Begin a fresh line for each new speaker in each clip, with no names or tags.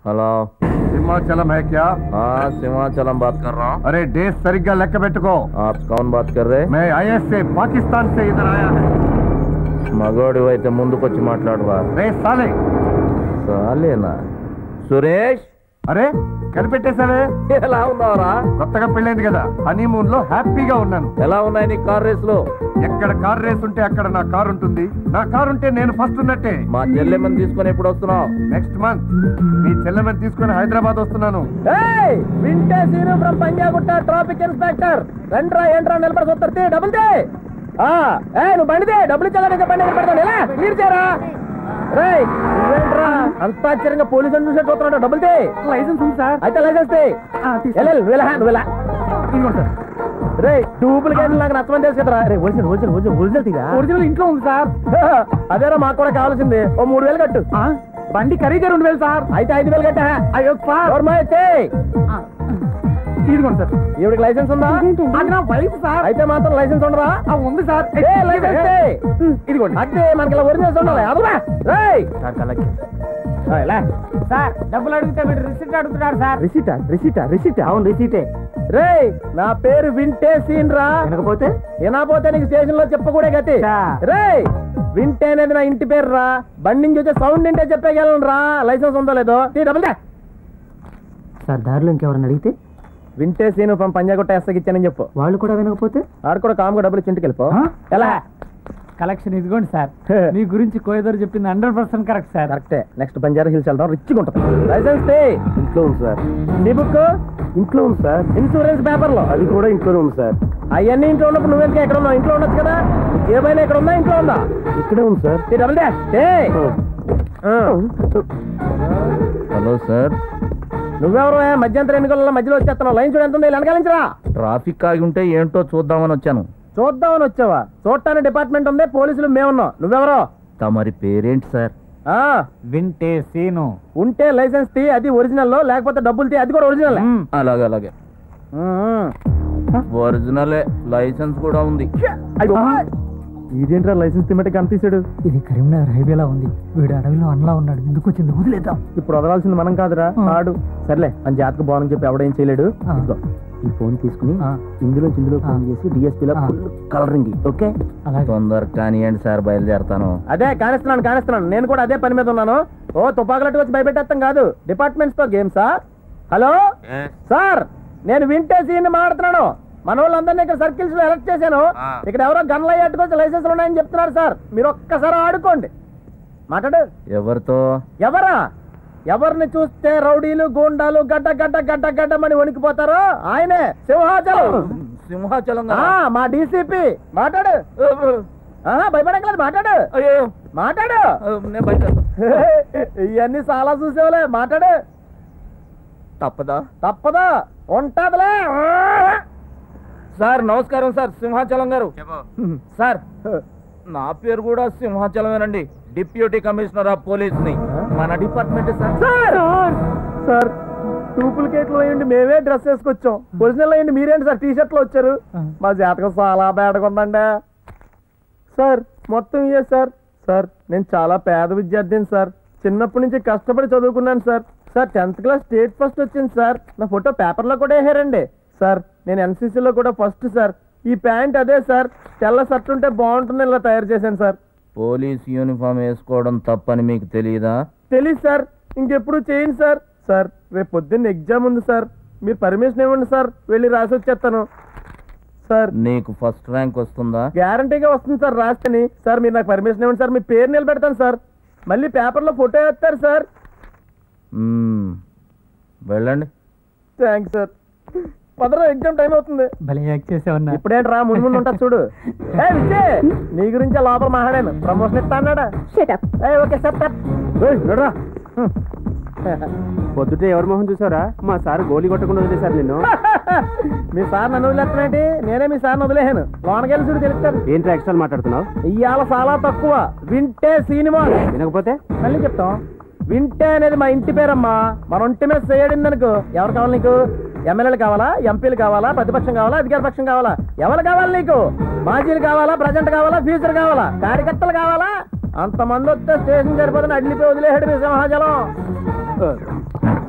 Hello
Simhachalam है क्या
हाँ सिमाचलम बात कर रहा हूँ
अरे डेट सरिग्गा లెక్క పెట్టుకో
आप कौन बात कर रहे
मैं आईएस से पाकिस्तान से इधर आया है
మగోడి అయితే ముందుకొచ్చి మాట్లాడవా
రే సాలే
చాలేనా సురేష్
అరే కనిపెట్టేశావే
ఎలా ఉన్నావురా
కొత్తగా పెళ్ళైంది కదా హనీమూన్ లో హ్యాపీగా ఉన్నాను
ఎలా ఉన్నాయి నీ కార్ రేసులు
ఎక్కడ కార్ రేస్ ఉంటే అక్కడ నా కార్ ఉంటుంది నా కార్ ఉంటే నేను ఫస్ట్ ఉన్నట్టే
మా చెల్లెమ్మని తీసుకొని ఎప్పుడు వస్తున్నావు
నెక్స్ట్ మంత్ మీ చెల్లెమని తీసుకొని హైదరాబాద్ వస్తున్నాను
వింటే Seenu from Panjagutta traffic inspector రండ్రా ఏంట్రా నిలబడి వస్తారు డబుల్ దే ఆ, ఏ నువ్వు బండిదే డబ్బులు ఇచ్చేదానికి బండి నిలబడతాను ఎలా క్లియర్ చేయరా రేయ్ నువ్వేంట్రా అంత ఆశ్చర్యంగా పోలీసు అని చూసే చూస్తున్నాడు డబ్బులు దే
లైసెన్స్ ఉంది సార్
అయితే లైసెన్స్ తే వెళ్ళు, వెళ్ళు, వెళ్ళ నువ్వు వెళ్ళ రే డూప్లికేట్ నాకు నచ్చమని తెలుసు కదరా రే ఒరిజినల్ ఒరిజినల్ ఒరిజినల్ ఒరిజినల్ తీరా
ఒరిజినల్ ఇంట్లో ఉంది సార్
అదేరా మాకు కూడా కావాల్సింది ఓ మూడు వేలు కట్టు
బండి ఖరీదే రెండు వేలు సార్
అయితే ఐదు వేలు కట్టా
అయ్యో సార్
అయితే
ఇదిగోండి సార్
ఈవిడికి లైసెన్స్ ఉందా
అది నా వైఫ్ సార్
అయితే మాత్రం లైసెన్స్ ఉండరా
ఆ, ఉంది సార్
ఏ లైసెన్స్ తే.
ఇదిగోండి
అంటే మనకి ఇలా ఒరిజినల్స్ ఉండాలి అదురా రేయ్
సార్ డబ్బులు అడిగితే వీడు రిసిప్ట్ అడుగుతున్నాడు సార్
రిసీటా రిసీటా రిసీటా అవును రిసీటే రేయ్ నా పేరు వింటే సీన్ రా
వినకపోతే
వినకపోతే నీకు స్టేషన్ లో చెప్పకూడే గతి
చా.
రేయ్ వింటే అనేది నా ఇంటి పేరు రా బండి నుంచి వచ్చే సౌండ్ వింటే చెప్పగలను రా లైసెన్స్ ఉందో లేదో తీ డబుల్ దా
సార్ దారిలో ఇంకెవరైనా అడిగితే
వింటే సీను పంప పంజాగుట్ట ఎస్సకి ఇచ్చానని చెప్పు
వాళ్ళు కూడా వినకపోతే
ఆడు కూడా కామ్గా డబ్బులు ఇచ్చి ఇంటికి వెళ్ళిపో
ఆ?
ఎలా
కలెక్షన్ ఇదిగోండి సార్ మీ గురించి కోయదరు చెప్పింది హండ్రెడ్ పర్సెంట్ కరెక్ట్ సార్
కరెక్టే నెక్స్ట్ బంజారా హిల్స్ వెళ్దాం రిచ్గా ఉంటుంది లైసెన్స్ తే ఇంట్లో ఉంది సార్ నీ బుక్ ఇంట్లో ఉంది సార్ ఇన్సూరెన్స్ పేపర్ లో అది కూడా ఇంట్లోనే ఉంది సార్ అవన్నీ ఇంట్లో ఉన్నప్పుడు నువ్వెందుకు ఎక్కడ ఉన్నావు ఇంట్లో ఉండొచ్చు కదా ఏమైనా ఇక్కడ ఉందా ఇంట్లో ఉందా ఇక్కడే ఉంది sir double day
hello sir
నువ్వెవరు మధ్యంతర ఎన్నికల్లో మధ్యలో వచ్చేస్తున్నావు లైన్ చూడు ఎంత ఉంది వెనకాలించరా
ట్రాఫిక్ ఆగి ఉంటే ఏంటో చూద్దామని వచ్చాను
చూద్దామని వచ్చావా చూడటానికి డిపార్ట్మెంట్ ఉంది పోలీసులు మేమున్నాం నువ్వెవరో
తమరి పేరేంటి సార్
ఆ
వింటే సీను
ఉంటే లైసెన్స్ తీ అది ఒరిజినల్ లేకపోతే డబ్బులు తీ అది కూడా ఒరిజినల్
అలాగే అలాగే ఒరిజినలే లైసెన్స్ కూడా ఉంది
ఇదేంట్రా లైసెన్స్ తిమ్మటి కనిపిస్తాడు
ఇది కరీంనగర్ హైవేలా ఉంది వీడు అడవిలో అన్నలా ఉన్నాడు ఎందుకు వచ్చింది వదిలేద్దాం
ఇప్పుడు వదలాల్సింది మనం కాదురా ఆడు సర్లే అని జాతక బాగుందని చెప్పి ఎవడేం చేయలేడు
ఆ.
ఇదిగో, ఈ ఫోన్ తీసుకుని
ఆ.
ఇందులో ఇందులో ఫోన్
ఆ.
చేసి డిఎస్పీలో
ఆ.
కలరింగ్ ఓకే
అలాగే
తొందర కానివ్వండి సార్ బయలుదేరతాను
అదే కానిస్తున్నాను కానిస్తున్నాను నేను కూడా అదే పని మీద ఉన్నాను ఓ తుపాకులట్టు వచ్చి భయపెట్టేస్తాం కాదు డిపార్ట్మెంట్స్ తో గేమ్సా హలో సార్ నేను వింటే సీన్ మాట్లాడుతున్నాను మన వాళ్ళందరినీ ఇక్కడ సర్కిల్స్ లో ఎలక్ట్ చేశాను ఇక్కడ ఎవరో గన్లు అయ్యేట్టుకొచ్చి లైసెన్స్ ఉన్నాయని చెప్తున్నారు సార్ మీరు ఒక్కసారి ఆడుకోండి మాట్లాడు
ఎవరితో
ఎవరా ఎవరిని చూస్తే రౌడీలు గూండాలు గడ్డ గడ్డ గడ్డ గడ్డమని వణికిపోతారో ఆయనే సింహాచలం
సింహాచలం
ఆ, మా డీసీపీ మాట్లాడు ఆహా, భయపడక్కలేదు మాట్లాడు
అయ్యో
మాట్లాడు
నేను బయలుదేరుతా
ఇవన్నీ చాలా చూసేవాలే మాట్లాడు
తప్పదా
తప్పదా ఉంటదిలే
సార్ నమస్కారం సార్ సింహాచలం గారు సార్ నా పేరు కూడా సింహాచలమేనండి డిప్యూటీ కమిషనర్ ఆఫ్ పోలీస్ ని మన డిపార్ట్మెంట్ సార్
సార్ సార్ డూప్లికేట్లు అయ్యండి మేమే డ్రెస్ వేసుకొచ్చాం ఒరిజినల్ అయ్యండి మీరేంటి సార్ టీ షర్ట్ లో వచ్చారు మా జాతకం చాలా బేడగా ఉందండి సార్ మొత్తం ఇయే సార్ సార్ నేను చాలా పేద విద్యార్థిని సార్ చిన్నప్పటి నుంచి కష్టపడి చదువుకున్నాను sir sir tenth class state first వచ్చింది సార్ నా ఫోటో పేపర్లో కూడా వేసారండి సార్ నేను ఎన్సీసీలో కూడా ఫస్ట్ సార్ ఈ ప్యాంట్ అదే సార్ తెల్ల షర్ట్ ఉంటే బాగుంటుంది ఇలా తయారు చేశాను సార్
పోలీస్ యూనిఫామ్ వేసుకోవడం తప్పని మీకు తెలియదా
తెలీదు సార్ ఇంకెప్పుడు చేయండి సార్ సార్ రేపు పొద్దున్న ఎగ్జామ్ ఉంది సార్ మీరు పర్మిషన్ ఇవ్వండి సార్ వెళ్ళి రాసి వచ్చేస్తాను సార్
నీకు ఫస్ట్ ర్యాంక్ వస్తుందా
గ్యారంటీగా వస్తుంది సార్ రాస్తేని సార్ మీరు నాకు పర్మిషన్ ఇవ్వండి సార్ మీ పేరు నిలబెడతాను సార్ మళ్ళీ పేపర్లో ఫోటో వేస్తారు సార్
మ్మ్. వెళ్ళండి
థ్యాంక్స్ సార్ పదరా ఎగ్జామ్ టైం అవుతుంది
భలే యాక్ట్ చేసావన్నా
ఇప్పుడేంటి రా ముందు ముందు ఉంటుంది చూడు ఏ విజయ్ నీ గురించే లోపల మాట్లాడాను ప్రమోషన్ ఇస్తా అన్నాడా ఏ ఓకే సార్ చూడరా
పొద్దుటే ఎవరి మొహం చూసారా మా సార్ గోలీ కొట్టకుండా వదిలేశారు నిన్ను
మీ సార్ నన్ను వదిలేస్తానంటే నేనే మీ సార్ని వదిలేసాను లోనకెళ్ళి చూడు తెలుస్తారు
ఏంట్రా ఎక్స్ట్రా మాట్లాడుతున్నావు
ఇవాళ చాలా తక్కువ వింటే సినిమా
వినకపోతే
మళ్ళీ చెప్తాం వింటే అనేది మా ఇంటి పేరమ్మా మన ఒంటి మీద చేయడింది అనుకో ఎవరు కావాలి నీకు ఎమ్మెల్యేలు కావాలా ఎంపీలు కావాలా ప్రతిపక్షం కావాలా అధికార పక్షం కావాలా ఎవరు కావాలి నీకు మాజీలు కావాలా ప్రజెంట్ కావాలా ఫ్యూచర్ కావాలా కార్యకర్తలు కావాలా అంతమంది వస్తే స్టేషన్ సరిపోతుంది అడ్లిపోయి వదిలేసాడు మీ సింహాచలం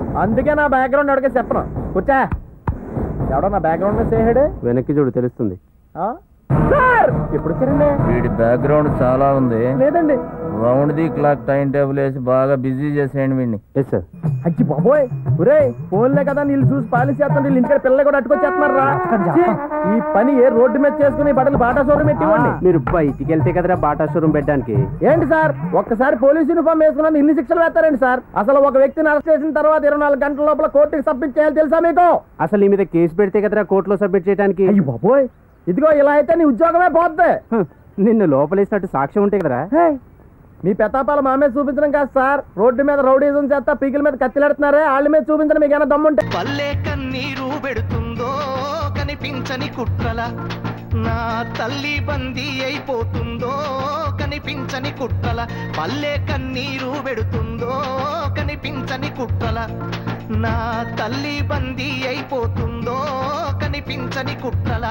అందుకే నా బ్యాక్గ్రౌండ్ ఎవరికే చెప్పను కూర్చా ఎవడో నా బ్యాక్గ్రౌండ్ చేసాడు
వెనక్కి చూడు తెలుస్తుంది
సార్ ఎప్పుడు వచ్చారండి
వీడి బ్యాక్గ్రౌండ్ చాలా ఉంది
లేదండి
round the clock time table వేసి బాగా బిజీ చేసేయండి వీడిని
ఎస్ సార్
అచ్చి బాబోయ్ ఒరే ఫోన్లే కదా నీళ్ళు చూసి పాలిసి చేస్తాను వీళ్ళు ఇంటికి పిల్లలు కూడా అట్టుకొచ్చేస్తున్నారు రా ఛీ, ఈ పని ఏ రోడ్డు మీద చేసుకుని బట్టలు బాటా షోరూమ్ పెట్టివ్వండి
మీరు బయటికి వెళ్తే కదరా బాటా షోరూమ్ పెట్టడానికి
ఏంటి సార్ ఒక్కసారి పోలీస్ యూనిఫామ్ వేసుకున్నందుకు ఇన్ని శిక్షలు వేస్తారండి సార్ అసలు ఒక వ్యక్తిని అరెస్ట్ చేసిన తర్వాత ఇరవై నాలుగు గంటల లోపల కోర్టుకి సబ్మిట్ చేయాలి తెలుసా మీకు
అసలు నీ మీద కేసు పెడితే కదరా కోర్టులో సబ్మిట్ చేయడానికి
అయ్యి బాబోయ్ ఇదిగో ఇలా అయితే నీ ఉద్యోగమే పోద్ది
హ, నిన్ను లోపలేసినట్టు సాక్ష్యం ఉంటే కదరా
హే, మీ పెతాపాలు మా మీద చూపించడం కాదు సార్ రోడ్డు మీద రౌడీజం చేస్తా పీకిల మీద కత్తిలాడుతున్నారే వాళ్ళ మీద చూపించడం మీకు ఏమైనా దమ్ముంటే
పల్లె కన్నీరు పెడుతుందో కనిపించని కుట్రల నా తల్లి బందీ అయిపోతుందో కనిపించని కుట్రల పల్లె కన్నీరు పెడుతుందో కనిపించని కుట్రల నా తల్లి బందీ అయిపోతుందో కనిపించని కుట్రల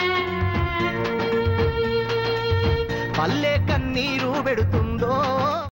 పల్లె కన్నీరు పెడుతుందో